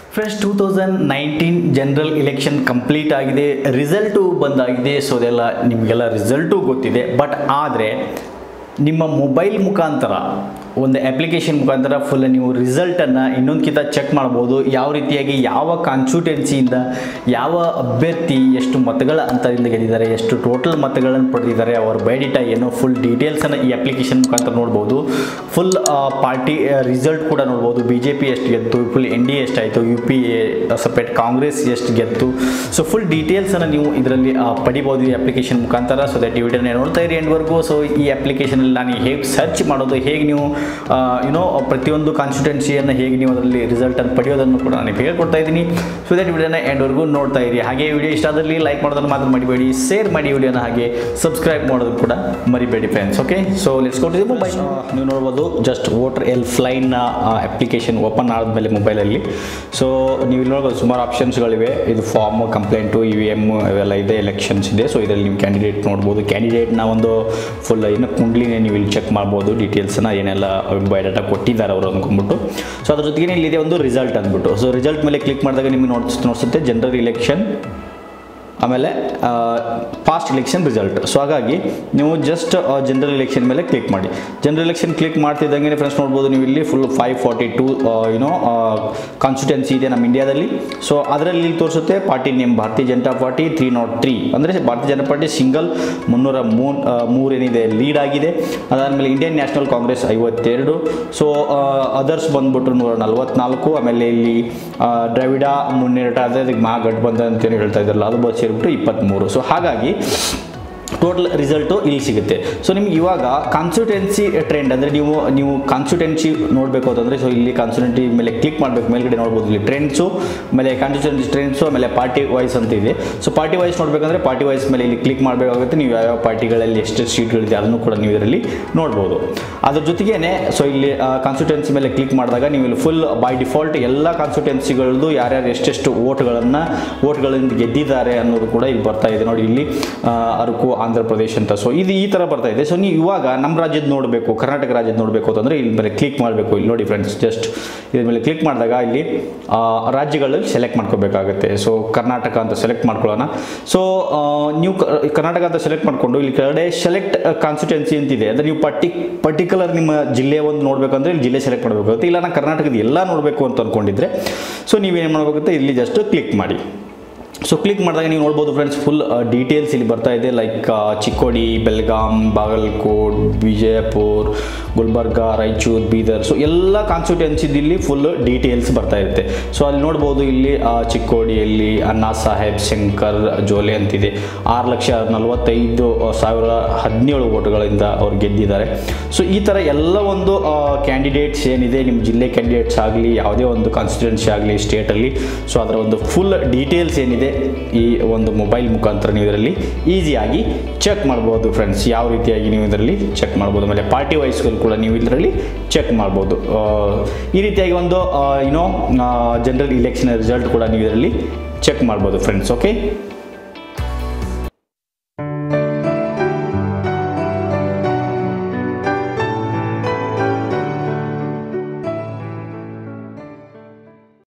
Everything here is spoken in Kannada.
friends two thousand nineteen general election complete ಆಗಿದೆ ರಿಸಲ್ಟು ಬಂದಾಗಿದೆ ಸೊ ಅದೆಲ್ಲ ನಿಮಗೆಲ್ಲ ರಿಸಲ್ಟು ಗೊತ್ತಿದೆ ಬಟ್ ಆದರೆ ನಿಮ್ಮ ಮೊಬೈಲ್ ಮುಖಾಂತರ ಒಂದು ಅಪ್ಲಿಕೇಶನ್ ಮುಖಾಂತರ ಫುಲ್ ನೀವು ರಿಸಲ್ಟನ್ನು ಇನ್ನೊಂದಕ್ಕಿಂತ ಚೆಕ್ ಮಾಡ್ಬೋದು ಯಾವ ರೀತಿಯಾಗಿ ಯಾವ ಕಾನ್ಸ್ಟಿಟ್ಯೂಟೆನ್ಸಿಯಿಂದ ಯಾವ ಅಭ್ಯರ್ಥಿ ಎಷ್ಟು ಮತಗಳ ಅಂತರದಿಂದ ಗೆದ್ದಿದ್ದಾರೆ ಎಷ್ಟು ಟೋಟಲ್ ಮತಗಳನ್ನು ಪಡೆದಿದ್ದಾರೆ ಅವರ ಬಯೋಡೇಟಾ ಏನು ಫುಲ್ ಡೀಟೇಲ್ಸನ್ನು ಈ ಅಪ್ಲಿಕೇಶನ್ ಮುಖಾಂತರ ನೋಡ್ಬೋದು ಫುಲ್ ಪಾರ್ಟಿ ರಿಸಲ್ಟ್ ಕೂಡ ನೋಡ್ಬೋದು ಬಿ ಜೆ ಪಿ ಎಷ್ಟು ಗೆದ್ದು ಫುಲ್ ಎನ್ ಡಿ ಎ ಎಷ್ಟಾಯಿತು U P A separate Congress ಎಷ್ಟು ಗೆದ್ದು ಸೊ ಫುಲ್ ಡೀಟೇಲ್ಸನ್ನು ನೀವು ಇದರಲ್ಲಿ ಪಡಿಬೋದು ಈ ಅಪ್ಲಿಕೇಶನ್ ಮುಖಾಂತರ ಸೊ ದಟ್ ಈ ವಿಡಿಯೋನ ನೋಡ್ತಾ ಇರಿ ಎಂಡ್ವರೆಗೂ ಸೊ ಈ ಅಪ್ಲಿಕೇಶನಲ್ಲಿ ನಾನು ಹೇಗೆ ಸರ್ಚ್ ಮಾಡೋದು ಹೇಗೆ ನೀವು ಯುನೋ ಪ್ರತಿಯೊಂದು ಕಾನ್ಸ್ಟಿಟ್ಯೂನ್ಸಿಯನ್ನು ಹೇಗೆ ನೀವು ಅದರಲ್ಲಿ ರಿಸಲ್ಟನ್ನು ಪಡೆಯೋದನ್ನು ಕೂಡ ನಾನು ಹೇಳ್ಕೊಡ್ತಾ ಇದ್ದೀನಿ ಸೊ ದಟ್ ವಿಡಿಯೋನ ಎಂಡ್ವರೆಗೂ ನೋಡ್ತಾ ಇರಿ ಹಾಗೆ ವಿಡಿಯೋ ಇಷ್ಟ ಆದಲ್ಲಿ ಲೈಕ್ ಮಾಡೋದನ್ನು ಮಾತ್ರ ಮರಿಬೇಡಿ ಶೇರ್ ಮಾಡಿ ವಿಡಿಯೋನ ಹಾಗೆ ಸಬ್ಸ್ಕ್ರೈಬ್ ಮಾಡೋದು ಕೂಡ ಮರಿಬೇಡಿ ಫ್ರೆಂಡ್ಸ್ ಓಕೆ ಸೊ ಲೆಟ್ಸ್ ಕೊಟ್ಟಿದ್ದೀವಿ ಮೊಬೈಲ್ ನೀವು ನೋಡ್ಬೋದು just voter help line application open ಆದಮೇಲೆ ಮೊಬೈಲಲ್ಲಿ ಸೊ ನೀವು ಇಲ್ಲಿ ನೋಡ್ಬೋದು ಸುಮಾರು ಆಪ್ಷನ್ಸ್ಗಳಿವೆ ಇದು form complaint E V M ಇವೆಲ್ಲ ಇದೆ ಎಲೆಕ್ಷನ್ಸ್ ಇದೆ ಸೊ ಇದರಲ್ಲಿ ನೀವು ಕ್ಯಾಂಡಿಡೇಟ್ ನೋಡ್ಬೋದು ಕ್ಯಾಂಡಿಡೇಟ್ನ ಒಂದು ಫುಲ್ ಏನು ಕುಂಡ್ಲಿನೇ ನೀವು ಇಲ್ಲಿ ಚೆಕ್ ಮಾಡ್ಬೋದು ಡೀಟೇಲ್ಸ್ನ ಏನೆಲ್ಲ ಬಯೋಡಾಟಾ ಕೊಟ್ಟಿದ್ದಾರೆ ಅವರು ಅಂದ್ಕೊಂಡ್ಬಿಟ್ಟು ಸೊ ಅದ್ರ ಜೊತೆಗೆ ಇಲ್ಲಿದೆ ಒಂದು ರಿಸಲ್ಟ್ ಅಂದ್ಬಿಟ್ಟು ಸೊ ರಿಸಲ್ಟ್ ಮೇಲೆ ಕ್ಲಿಕ್ ಮಾಡಿದಾಗ ನಿಮಗೆ ನೋಡ್ಸ್ ನೋಡಿಸುತ್ತೆ ಜನರಲ್ ಇಲೆಕ್ಷನ್ ಆಮೇಲೆ ಪಾಸ್ಟ್ ಎಲೆಕ್ಷನ್ ರಿಸಲ್ಟ್ ಸೊ ಹಾಗಾಗಿ ನೀವು ಜಸ್ಟ್ ಜನರಲ್ ಎಲೆಕ್ಷನ್ ಮೇಲೆ ಕ್ಲಿಕ್ ಮಾಡಿ ಜನರಲ್ ಎಲೆಕ್ಷನ್ ಕ್ಲಿಕ್ ಮಾಡ್ತಿದ್ದಂಗೆ ಫ್ರೆಂಡ್ಸ್ ನೋಡ್ಬೋದು ನೀವು ಇಲ್ಲಿ full five forty two you know constituency ಇದೆ ನಮ್ಮ ಇಂಡಿಯಾದಲ್ಲಿ ಸೊ ಅದರಲ್ಲಿ ಇಲ್ಲಿ ತೋರಿಸುತ್ತೆ party name Bharatiya Janata party three not three ಅಂದರೆ ಭಾರತೀಯ ಜನತಾ ಪಾರ್ಟಿ ಸಿಂಗಲ್ ಮುನ್ನೂರ ಮೂರು ಮೂರೇನಿದೆ ಲೀಡ್ ಆಗಿದೆ ಅದಾದಮೇಲೆ ಇಂಡಿಯನ್ ನ್ಯಾಷನಲ್ ಕಾಂಗ್ರೆಸ್ ಐವತ್ತೆರಡು ಸೊ ಅದರ್ಸ್ ಬಂದ್ಬಿಟ್ಟು ನೂರ ನಲ್ವತ್ನಾಲ್ಕು ಆಮೇಲೆ ಇಲ್ಲಿ ಆ, ದ್ರಾವಿಡ ಮುನ್ನೇಟ ಅದೇ ಅದಕ್ಕೆ ಮಹಾ ಗಠಬಂಧನ್ ಅಂತೇನು ಹೇಳ್ತಾ ಇದ್ದಾರಲ್ಲ ಅದು ಬಸ್ ಸೇರಿಬಿಟ್ಟು ಇಪ್ಪತ್ತ್ಮೂರು ಸೊ ಹಾಗಾಗಿ ಟೋಟಲ್ ರಿಸಲ್ಟು ಇಲ್ಲಿ ಸಿಗುತ್ತೆ ಸೊ ನಿಮ್ಗೆ ಇವಾಗ ಕಾನ್ಸ್ಟಿಟ್ಯೂನ್ಸಿ ಟ್ರೆಂಡ್ ಅಂದರೆ ನೀವು ನೀವು ಕಾನ್ಸ್ಟಿಟ್ಯೂನ್ಸಿ ನೋಡಬೇಕು ಅಂತಂದರೆ ಸೊ ಇಲ್ಲಿ ಕಾನ್ಸ್ಟಿಟ್ಯೂನ್ಸಿ ಮೇಲೆ ಕ್ಲಿಕ್ ಮಾಡಬೇಕು ಮೇಲ್ಗಡೆ ನೋಡ್ಬೋದು ಇಲ್ಲಿ ಟ್ರೆಂಡ್ಸು ಆಮೇಲೆ ಕಾನ್ಸ್ಟಿಟ್ಯೂನ್ಸಿ ಟ್ರೆಂಡ್ಸು ಆಮೇಲೆ ಪಾರ್ಟಿ ವೈಸ್ ಅಂತ ಇದೆ ಸೊ ಪಾರ್ಟಿ ವೈಸ್ ನೋಡಬೇಕಂದ್ರೆ ಪಾರ್ಟಿ ವೈಸ್ ಮೇಲೆ ಇಲ್ಲಿ ಕ್ಲಿಕ್ ಮಾಡಬೇಕಾಗುತ್ತೆ ನೀವು ಯಾವ್ಯಾವ ಪಾರ್ಟಿಗಳಲ್ಲಿ ಎಷ್ಟು ಸೀಟ್ಗಳಿದೆ ಅದನ್ನು ಕೂಡ ನೀವು ಇದರಲ್ಲಿ ನೋಡ್ಬೋದು ಅದ್ರ ಜೊತೆಗೇನೆ ಸೊ ಇಲ್ಲಿ ಕಾನ್ಸ್ಟಿಟ್ಯೂನ್ಸಿ ಮೇಲೆ ಕ್ಲಿಕ್ ಮಾಡಿದಾಗ ನೀವು ಇಲ್ಲಿ ಫುಲ್ ಬೈ ಡಿಫಾಲ್ಟ್ ಎಲ್ಲ ಕಾನ್ಸ್ಟಿಟ್ಯೂನ್ಸಿಗಳದ್ದು ಯಾರ್ಯಾರು ಎಷ್ಟೆಷ್ಟು ಓಟ್ಗಳನ್ನು ಓಟ್ಗಳಿಂದ ಗೆದ್ದಿದ್ದಾರೆ ಅನ್ನೋದು ಕೂಡ ಇಲ್ಲಿ ಬರ್ತಾ ಇದೆ ನೋಡಿ ಇಲ್ಲಿ ಆ, ಅರಕು ಆಂಧ್ರ ಪ್ರದೇಶ್ ಅಂತ ಸೊ ಇದು ಈ ಥರ ಬರ್ತಾ ಇದೆ ಸೊ ನೀವು ಇವಾಗ ನಮ್ಮ ರಾಜ್ಯದ ನೋಡಬೇಕು ಕರ್ನಾಟಕ ರಾಜ್ಯದ ನೋಡಬೇಕು ಅಂತಂದರೆ ಇಲ್ಲಿ ಮೇಲೆ ಕ್ಲಿಕ್ ಮಾಡಬೇಕು ಇಲ್ಲಿ ನೋಡಿ ಫ್ರೆಂಡ್ಸ್ ಜಸ್ಟ್ ಇದ್ರ ಮೇಲೆ ಕ್ಲಿಕ್ ಮಾಡಿದಾಗ ಇಲ್ಲಿ ಆ, ರಾಜ್ಯಗಳಲ್ಲಿ ಸೆಲೆಕ್ಟ್ ಮಾಡ್ಕೋಬೇಕಾಗುತ್ತೆ ಸೊ ಕರ್ನಾಟಕ ಅಂತ ಸೆಲೆಕ್ಟ್ ಮಾಡ್ಕೊಳ್ಳೋಣ ಸೊ ನೀವು ಕ- ಕರ್ನಾಟಕ ಅಂತ ಸೆಲೆಕ್ಟ್ ಮಾಡಿಕೊಂಡು ಇಲ್ಲಿ ಕೆಳಗಡೆ ಸೆಲೆಕ್ಟ್ ಕಾನ್ಸ್ಟಿಟ್ಯೂನ್ಸಿ ಅಂತಿದೆ ಅಂದರೆ ನೀವು ಪರ್ಟಿ ಪರ್ಟಿಕ್ಯುಲರ್ ನಿಮ್ಮ ಜಿಲ್ಲೆ ಒಂದು ನೋಡಬೇಕಂದ್ರೆ ಇಲ್ಲಿ ಜಿಲ್ಲೆ ಸೆಲೆಕ್ಟ್ ಮಾಡಬೇಕಾಗುತ್ತೆ ಇಲ್ಲ ನಾನು ಕರ್ನಾಟಕದ ಎಲ್ಲ ನೋಡಬೇಕು ಅಂತ ಅಂದ್ಕೊಂಡಿದ್ರೆ ಸೊ ನೀವೇನು ಮಾಡಬೇಕಾಗುತ್ತೆ ಇಲ್ಲಿ ಜಸ್ಟ್ ಕ್ಲಿಕ್ ಮಾಡಿ ಸೊ ಕ್ಲಿಕ್ ಮಾಡಿದಾಗ ನೀವು ನೋಡ್ಬೋದು ಫ್ರೆಂಡ್ಸ್ ಫುಲ್ ಡೀಟೇಲ್ಸ್ ಇಲ್ಲಿ ಬರ್ತಾ ಇದೆ ಲೈಕ್ ಚಿಕ್ಕೋಡಿ ಬೆಲ್ಗಾಮ್ ಬಾಗಲಕೋಟ್ ವಿಜಯಪುರ್ ಗುಲ್ಬರ್ಗ ರಾಯಚೂರು ಬೀದರ್ ಸೊ ಎಲ್ಲ ಕಾನ್ಸ್ಟಿಟ್ಯೂನ್ಸಿದು ಇಲ್ಲಿ ಫುಲ್ ಡೀಟೇಲ್ಸ್ ಬರ್ತಾ ಇರುತ್ತೆ ಸೊ ಅಲ್ಲಿ ನೋಡ್ಬೋದು ಇಲ್ಲಿ ಆ, ಚಿಕ್ಕೋಡಿಯಲ್ಲಿ ಅಣ್ಣಾ ಸಾಹೇಬ್ ಶಂಕರ್ ಜೋಲೆ ಅಂತಿದೆ ಆರು ಲಕ್ಷ ನಲವತ್ತೈದು ಸಾವಿರ ಹದಿನೇಳು ಓಟ್ಗಳಿಂದ ಅವ್ರು ಗೆದ್ದಿದ್ದಾರೆ ಸೊ ಈ ಥರ ಎಲ್ಲ ಒಂದು ಕ್ಯಾಂಡಿಡೇಟ್ಸ್ ಏನಿದೆ ನಿಮ್ಮ ಜಿಲ್ಲೆ ಕ್ಯಾಂಡಿಡೇಟ್ಸ್ ಆಗಲಿ ಯಾವುದೇ ಒಂದು ಕಾನ್ಸ್ಟಿಟ್ಯೂನ್ಸಿ ಆಗಲಿ ಸ್ಟೇಟಲ್ಲಿ ಸೊ ಅದರ ಒಂದು ಫುಲ್ ಡೀಟೇಲ್ಸ್ ಏನಿದೆ ಈ ಒಂದು ಮೊಬೈಲ್ ಮುಖಾಂತರ ನೀವು ಇದರಲ್ಲಿ ಈಸಿಯಾಗಿ ಚೆಕ್ ಮಾಡ್ಬೋದು ಫ್ರೆಂಡ್ಸ್ ಯಾವ ರೀತಿಯಾಗಿ ನೀವು ಇದರಲ್ಲಿ ಚೆಕ್ ಮಾಡ್ಬೋದು ಆಮೇಲೆ ಪಾರ್ಟಿ ವೈಸ್ಗಳು ಕೂಡ ನೀವು ಇದರಲ್ಲಿ ಚೆಕ್ ಮಾಡ್ಬೋದು ಆ, ಈ ರೀತಿಯಾಗಿ ಒಂದು ಯುನೋ ಜನರಲ್ ಇಲೆಕ್ಷನ್ ರಿಸಲ್ಟ್ ಕೂಡ ನೀವು ಇದರಲ್ಲಿ ಚೆಕ್ ಮಾಡ್ಬೋದು ಫ್ರೆಂಡ್ಸ್ ಓಕೆ